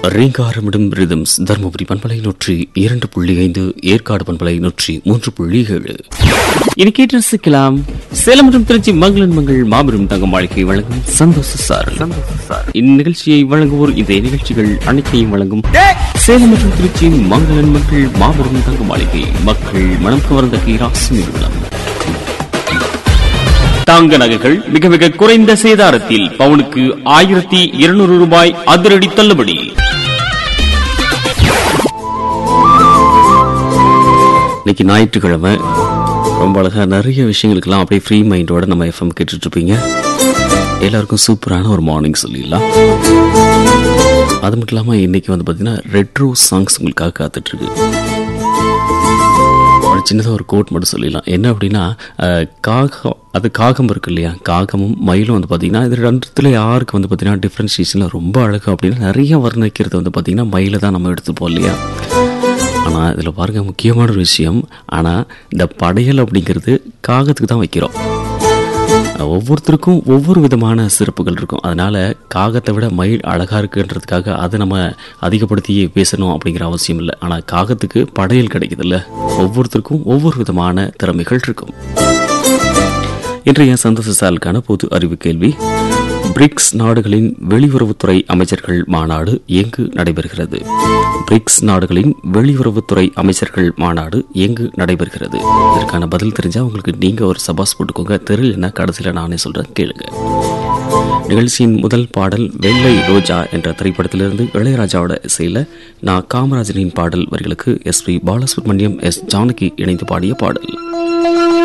ரீங்காரமிடும் rhythms Dharmapuri பண்பலை நூற்றி இரண்டு புள்ளி ஐந்து ஏற்காடு பண்பலை நூற்றி மூன்று புள்ளி ஏழு இனி கேட்டு ரசிக்கலாம் சேலம் மற்றும் திருச்சி மங்களன் மங்கள் மாபெரும் தங்க மாளிகை வழங்கும் சந்தோஷ சார் இந்நிகழ்ச்சியை வழங்குவோர் இந்த நிகழ்ச்சிகள் அனைத்தையும் வழங்கும் சேலம் மற்றும் திருச்சி மங்களன் மங்கள் மாபெரும் தங்க மாளிகை மக்கள் மனம் கவர்ந்த கீராசி நிறுவனம் தங்க நகைகள் மிக மிக குறைந்த சேதாரத்தில் பவுனுக்கு ஆயிரத்தி இருநூறு ரூபாய் அதிரடி தள்ளுபடி இன்னைக்கு ஞாயிற்றுக்கிழமை ரொம்ப அழகா நிறைய விஷயங்களுக்கெல்லாம் அப்படியே ஃப்ரீ மைண்டோட நம்ம எஃப்எம் கேட்டுட்டு இருப்பீங்க எல்லாருக்கும் சூப்பரான ஒரு மார்னிங் சொல்லிடலாம் அது மட்டும் இல்லாமல் இன்னைக்கு வந்து பார்த்தீங்கன்னா ரெட்ரோ சாங்ஸ் உங்களுக்காக காத்துட்டு இருக்கு ஒரு சின்னதாக ஒரு கோட் மட்டும் சொல்லிடலாம் என்ன அப்படின்னா அஹ், காகம் அது காகம் இருக்கு இல்லையா காகமும் மயிலும் வந்து பார்த்தீங்கன்னா இது ரெண்டுத்துல யாருக்கு வந்து பார்த்தீங்கன்னா டிஃப்ரென்ஷியேஷனில் ரொம்ப அழகு அப்படின்னா நிறைய வர்ணிக்கிறது வந்து பார்த்தீங்கன்னா மயிலை தான் நம்ம எடுத்துப்போம் இல்லையா ஆனால் இதில் பாருங்க முக்கியமான ஒரு விஷயம் ஆனால் இந்த படையல் அப்படிங்கிறது காகத்துக்கு தான் வைக்கிறோம் ஒவ்வொருத்தருக்கும் ஒவ்வொரு விதமான சிறப்புகள் இருக்கும் அதனால காகத்தை விட மயில் அழகா இருக்குன்றதுக்காக அதை நம்ம அதிகப்படுத்தி பேசணும் அப்படிங்கிற அவசியம் இல்லை ஆனால் காகத்துக்கு படையல் கிடைக்குதுல்ல ஒவ்வொருத்தருக்கும் ஒவ்வொரு விதமான திறமைகள் இருக்கும் இன்றைய சந்தோஷ சாலுக்கான பொது அறிவு கேள்வி பிரிக்ஸ் நாடுகளின் வெளியுறவுத்துறை அமைச்சர்கள் மாநாடு எங்கு நடைபெறுகிறது பிரிக்ஸ் நாடுகளின் வெளியுறவுத்துறை அமைச்சர்கள் மாநாடு எங்கு நடைபெறுகிறது இதற்கான பதில் தெரிஞ்சா உங்களுக்கு நீங்க ஒரு சபாஸ் போட்டுக்கோங்க தெரியலன்னா கடைசியில் நானே சொல்றேன் கேளுங்க நிகழ்ச்சியின் முதல் பாடல் வெள்ளை ரோஜா என்ற திரைப்படத்திலிருந்து இளையராஜாவோட இசையில நான் காமராஜரின் பாடல் வரிகளுக்கு S P Balasubrahmanyam S Janaki இணைந்து பாடிய பாடல்